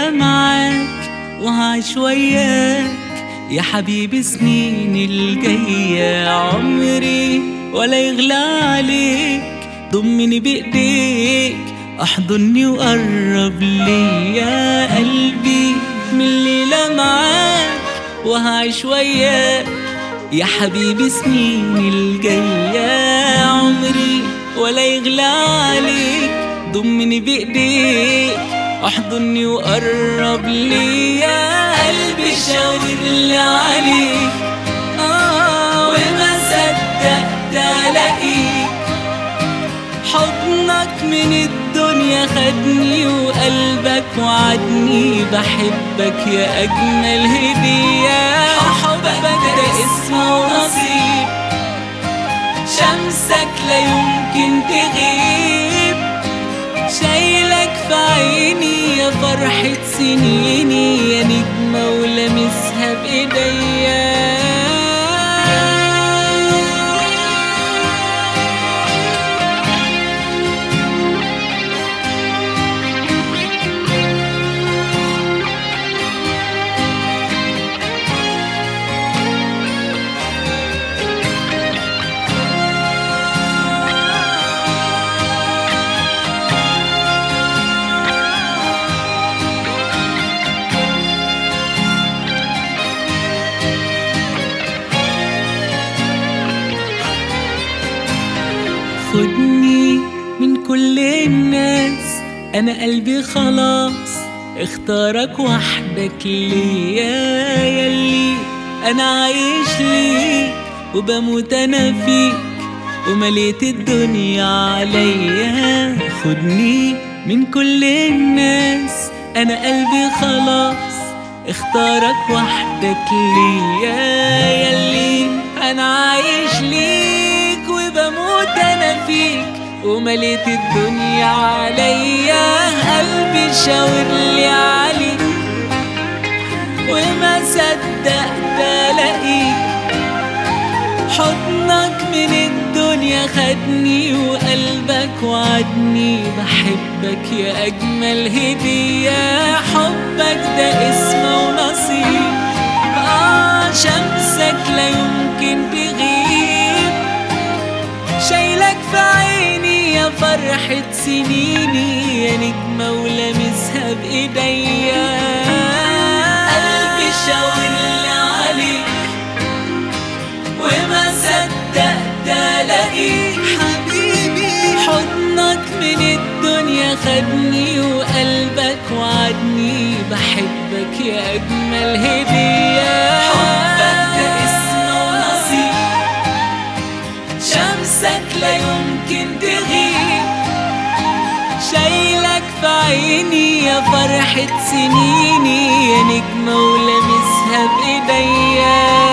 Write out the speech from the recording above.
الليلة معاك وهعيش وياك يا حبيبي سنين الجاية عمري ولا يغلى عليك ضمني بإيديك احضني وقرب لي يا قلبي من الليلة معاك وهعيش وياك يا حبيبي سنين الجاية عمري ولا يغلى عليك ضمني بإيديك احضني وقرب لي يا قلبي شاور لي عليك آه وما صدقت الاقيك حضنك من الدنيا خدني وقلبك وعدني بحبك يا أجمل هدية حبك ده اسمه ونصيب شمسك لا يمكن تغيب شايلك في عيني يا فرحة سنيني يا نجمة ولمسها بإيديا خدني من كل الناس انا قلبي خلاص اختارك وحدك ليا يلي انا عايش ليك وبموت انا فيك ومليت الدنيا عليا خدني من كل الناس انا قلبي خلاص اختارك وحدك ليا يلي انا عايش ليك وبموت انا فيك ومليت الدنيا عليا قلبي شاور لي عليك وما صدقت الاقيك حضنك من الدنيا خدني وقلبك وعدني بحبك يا أجمل هدية حبك ده اسمه ونصيب آه شمسك لا يمكن تغيب شايلك في عيني يا فرحة سنيني يا نجمة ولامسها بإيديا قلبي شاور لي عليك وما صدقت الاقيك حبيبي حضنك من الدنيا خدني وقلبك وعدني بحبك يا اجمل هديه حبك ده اسمه ونصيب شمسك لا يمكن تغيب شايلك في عيني يا فرحة سنيني يا نجمة ولامسها بإيديا